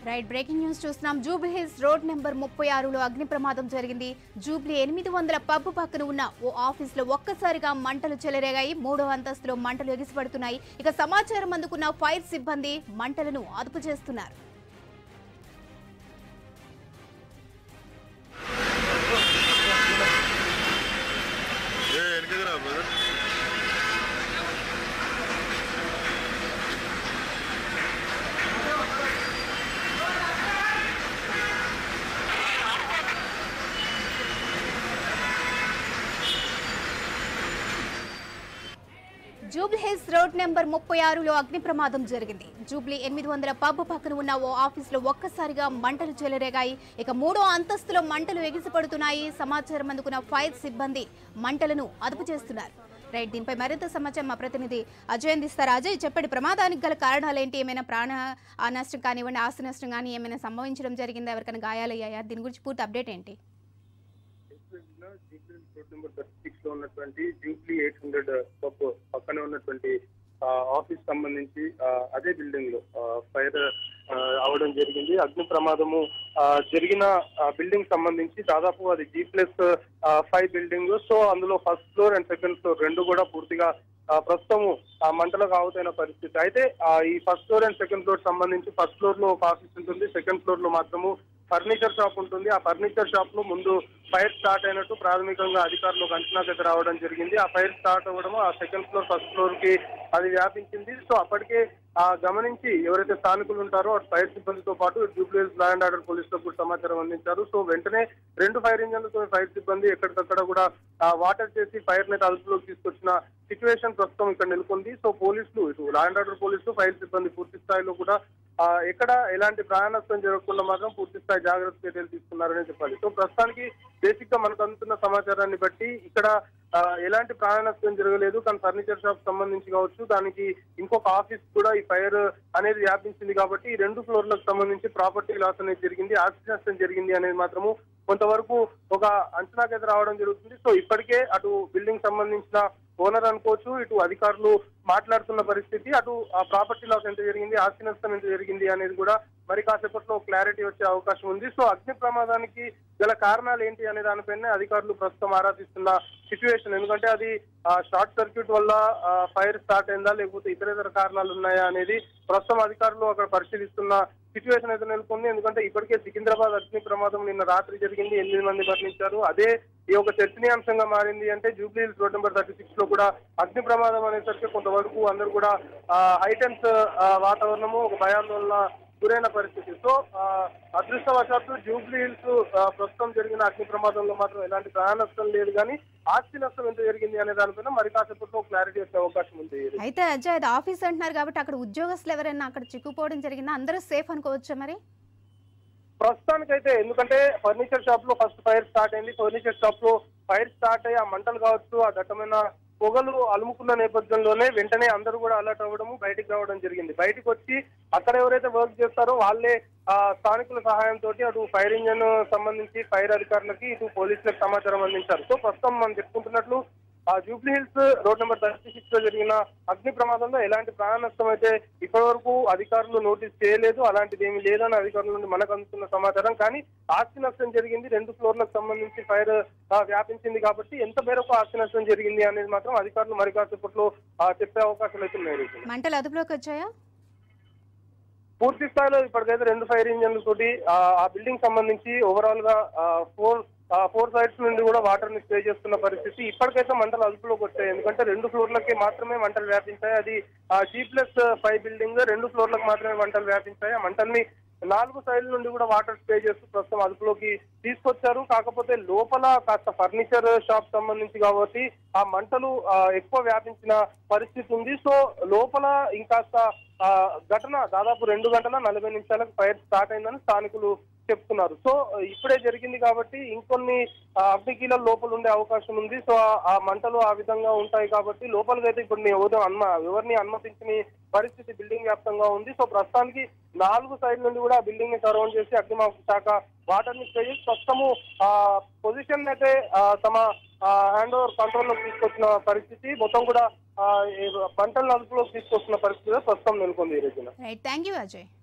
Right breaking news చూస్తున్నాం Jubilee Hills road number ముప్పై ఆరులో అగ్ని ప్రమాదం జరిగింది జూబ్లీ ఎనిమిది వందల పబ్ పక్కన ఉన్న ఓ ఆఫీసులో ఒక్కసారిగా మంటలు చెలరేగాయి మూడో అంతస్తులో మంటలు ఎగిసిపడుతున్నాయి ఇక సమాచారం అందుకున్న ఫైర్ సిబ్బంది మంటలను అదుపు చేస్తున్నారు ఏ వెనకదిరా brother Jubilee Hills road number ముప్పై ఆరులో అగ్ని ప్రమాదం జరిగింది జూబ్లీ ఎనిమిది వందల పబ్ పక్కన ఉన్న ఓ ఆఫీసులో ఒక్కసారిగా మంటలు చెలరేగాయి ఇక మూడో అంతస్తులో మంటలు ఎగిసిపడుతున్నాయి సమాచారం అందుకున్న ఫైర్ సిబ్బంది మంటలను అదుపు చేస్తున్నారు రైట్ దీనిపై మరింత సమాచారం మా ప్రతినిధి అజయ్ అందిస్తారు అజయ్ చెప్పండి ప్రమాదానికి గల కారణాలు ఏంటి ఏమైనా ప్రాణ ఆ నష్టం కానివ్వండి ఆస్తి నష్టం కానీ ఏమైనా సంభవించడం జరిగిందా ఎవరికైనా గాయాలయ్యాయా దీని గురించి పూర్తి అప్డేట్ ఏంటి Jubilee road number thirty six లో ఉన్నటువంటి జూబ్లీ ఎయిట్ హండ్రెడ్ పబ్ పక్కనే ఉన్నటువంటి ఆ, ఆఫీస్ సంబంధించి ఆ, అదే బిల్డింగ్ లో ఆ, ఫైర్ ఆ, అవడం జరిగింది అగ్ని ప్రమాదము ఆ, జరిగిన ఆ, బిల్డింగ్ సంబంధించి దాదాపు అది G plus five building so అందులో first floor and second floor రెండు కూడా పూర్తిగా ఆ, ప్రస్తుతము ఆ మంటలకు ఆవుతైన పరిస్థితి అయితే ఆ, ఈ first floor and second floor సంబంధించి ఫస్ట్ ఫ్లోర్ లో ఒక ఆఫీస్ ఉంటుంది సెకండ్ ఫ్లోర్ లో మాత్రము ఫర్నిచర్ షాప్ ఉంటుంది ఆ ఫర్నిచర్ షాప్ లో ముందు ఫైర్ స్టార్ట్ అయినట్టు ప్రాథమికంగా అధికారులకు అంచనాకి రావడం జరిగింది ఆ ఫైర్ స్టార్ట్ అవ్వడం ఆ సెకండ్ ఫ్లోర్ ఫస్ట్ ఫ్లోర్ కి అది వ్యాపించింది సో అప్పటికే ఆ గమనించి ఎవరైతే స్థానికులు ఉంటారో అటు ఫైర్ సిబ్బందితో పాటు జూబ్లీహిల్స్ లా అండ్ ఆర్డర్ పోలీసులకు కూడా సమాచారం అందించారు సో వెంటనే రెండు ఫైర్ ఇంజన్లతో ఫైర్ సిబ్బంది ఎక్కడికక్కడ కూడా ఆ వాటర్ చేసి ఫైర్ net అదుపులోకి తీసుకొచ్చిన సిచ్యువేషన్ ప్రస్తుతం ఇక్కడ నెలకొంది సో పోలీసులు ఇటు లా అండ్ ఆర్డర్ పోలీసులు ఫైర్ సిబ్బంది పూర్తి స్థాయిలో కూడా ఆ, ఎక్కడ ఎలాంటి ప్రాణ నష్టం జరగకుండా మాత్రం పూర్తి స్థాయి జాగ్రత్త చర్యలు తీసుకున్నారని చెప్పాలి సో ప్రస్తుతానికి బేసిక్ గా మనకు అందుతున్న సమాచారాన్ని బట్టి ఇక్కడ ఆ, ఎలాంటి ప్రాణ నష్టం జరగలేదు కానీ ఫర్నిచర్ షాప్ సంబంధించి కావచ్చు దానికి ఇంకొక ఆఫీస్ కూడా ఈ ఫైర్ అనేది వ్యాపించింది కాబట్టి ఈ రెండు ఫ్లోర్లకు సంబంధించి ప్రాపర్టీ లాస్ అనేది జరిగింది ఆస్తి నష్టం జరిగింది అనేది మాత్రము కొంతవరకు ఒక అంచనాకైతే రావడం జరుగుతుంది సో ఇప్పటికే అటు బిల్డింగ్ సంబంధించిన ఓనర్ అనుకోవచ్చు ఇటు అధికారులు మాట్లాడుతున్న పరిస్థితి అటు ఆ ప్రాపర్టీ లాస్ ఎంత జరిగింది ఆస్తి నష్టం ఎంత జరిగింది అనేది కూడా మరి కాసేపట్లో క్లారిటీ వచ్చే అవకాశం ఉంది సో అగ్ని ప్రమాదానికి గల కారణాలు ఏంటి అనే దానిపైన అధికారులు ప్రస్తుతం ఆరాధిస్తున్న సిచ్యువేషన్ ఎందుకంటే అది షార్ట్ సర్క్యూట్ వల్ల ఫైర్ స్టార్ట్ అయిందా లేకపోతే ఇతర ఇతర కారణాలు ఉన్నాయా అనేది ప్రస్తుతం అధికారులు అక్కడ పరిశీలిస్తున్న సిచ్యువేషన్ అయితే నెలకొంది ఎందుకంటే ఇప్పటికే సికింద్రాబాద్ అగ్ని ప్రమాదం నిన్న రాత్రి జరిగింది ఎనిమిది మంది మరణించారు అదే ఈ ఒక చర్చనీయాంశంగా మారింది అంటే Jubilee Hills road number thirty six లో కూడా అగ్ని ప్రమాదం అనేసరికి కొంతవరకు అందరూ కూడా హైటెన్స్ వాతావరణము ఒక భయాందోళన గురైన పరిస్థితి సో ఆ, అదృష్టవశాత్తు జూబ్లీ హిల్స్ ఆ, ప్రస్తుతం జరిగిన అగ్ని ప్రమాదంలో మాత్రం ఎలాంటి ప్రాణ నష్టం లేదు కానీ ఆస్తి నష్టం ఎంత జరిగింది అనే దానిపైన మరి కాసేపట్లో క్లారిటీ వచ్చే అవకాశం ఉంది అయితే అజయ్ అది ఆఫీస్ అంటున్నారు కాబట్టి అక్కడ ఉద్యోగస్తులు ఎవరైనా అక్కడ చిక్కుపోవడం జరిగిందా అందరూ సేఫ్ అనుకోవచ్చా మరి ప్రస్తుతానికైతే ఎందుకంటే ఫర్నిచర్ షాప్ లో ఫస్ట్ ఫైర్ స్టార్ట్ అయింది ఫర్నిచర్ షాప్ లో ఫైర్ స్టార్ట్ అయ్యి ఆ మంటలు కావచ్చు ఆ దట్టమైన పొగలు అలుముకున్న నేపథ్యంలోనే వెంటనే అందరూ కూడా అలర్ట్ అవ్వడము బయటికి రావడం జరిగింది బయటికి వచ్చి అక్కడ ఎవరైతే వర్క్ చేస్తారో వాళ్ళే ఆ స్థానికుల సహాయంతో అటు ఫైర్ ఇంజన్ సంబంధించి ఫైర్ అధికారులకి ఇటు పోలీసులకు సమాచారం అందించారు సో ప్రస్తుతం మనం చెప్పుకుంటున్నట్లు ఆ Jubilee Hills road number thirty six లో జరిగిన అగ్ని ప్రమాదంలో ఎలాంటి ప్రాణ నష్టం అయితే ఇప్పటి వరకు అధికారులు నోటీస్ చేయలేదు అలాంటిది ఏమీ లేదని అధికారుల నుండి మనకు అందుతున్న సమాచారం కానీ ఆస్తి నష్టం జరిగింది రెండు ఫ్లోర్లకు సంబంధించి ఫైర్ ఆ, వ్యాపించింది కాబట్టి ఎంత మేరకు ఆస్తి నష్టం జరిగింది అనేది మాత్రం అధికారులు మరి కాసేపట్లో ఆ, చెప్పే అవకాశాలు అయితే ఉన్నాయి రేపు. మంటలు అదుపులోకి వచ్చాయా పూర్తి స్థాయిలో ఇప్పటికైతే రెండు ఫైర్ ఇంజన్ల తోటి ఆ, ఆ బిల్డింగ్ సంబంధించి ఓవరాల్ గా ఫోర్ ఫోర్ సైడ్స్ నుండి కూడా వాటర్ ని స్ప్రే చేస్తున్న పరిస్థితి ఇప్పటికైతే మంటలు అదుపులోకి వచ్చాయి ఎందుకంటే రెండు ఫ్లోర్లకి మాత్రమే మంటలు వ్యాపించాయి అది జీ ప్లస్ ఫైవ్ బిల్డింగ్ రెండు ఫ్లోర్లకు మాత్రమే మంటలు వ్యాపించాయి ఆ మంటల్ని నాలుగు సైడ్ల నుండి కూడా వాటర్ స్ప్రే చేస్తూ ప్రస్తుతం అదుపులోకి తీసుకొచ్చారు కాకపోతే లోపల కాస్త ఫర్నిచర్ షాప్ సంబంధించి కాబట్టి ఆ మంటలు ఆ, ఎక్కువ వ్యాపించిన పరిస్థితి ఉంది సో లోపల ఇంకాస్త ఆ, ఘటన దాదాపు రెండు గంటల నలభై నిమిషాలకు ఫైర్ స్టార్ట్ అయిందని స్థానికులు చెప్తున్నారు సో ఇప్పుడే జరిగింది కాబట్టి ఇంకొన్ని ఆ, అగ్నికీల లోపల ఉండే అవకాశం ఉంది సో ఆ- ఆ మంటలు ఆ విధంగా ఉంటాయి కాబట్టి లోపలికైతే ఇప్పుడు నీ ఎవరు అన్మ ఎవరిని అనుమతించని పరిస్థితి బిల్డింగ్ వ్యాప్తంగా ఉంది సో ప్రస్తుతానికి నాలుగు సైడ్ నుండి కూడా బిల్డింగ్ ని సరౌండ్ చేసి అగ్నిమాపక శాఖ వాటర్ ని స్ప్రే చేసి ప్రస్తుతము ఆ పొజిషన్ అయితే ఆ, తమ హ్యాండ్ ఓవర్ కంట్రోల్ లోకి తీసుకొచ్చిన పరిస్థితి మొత్తం కూడా ఆ, ఈ మంటలను అదుపులోకి తీసుకొస్తున్న పరిస్థితి ప్రస్తుతం నెలకొంది ఈ రోజున రైట్ థ్యాంక్ యూ అజయ్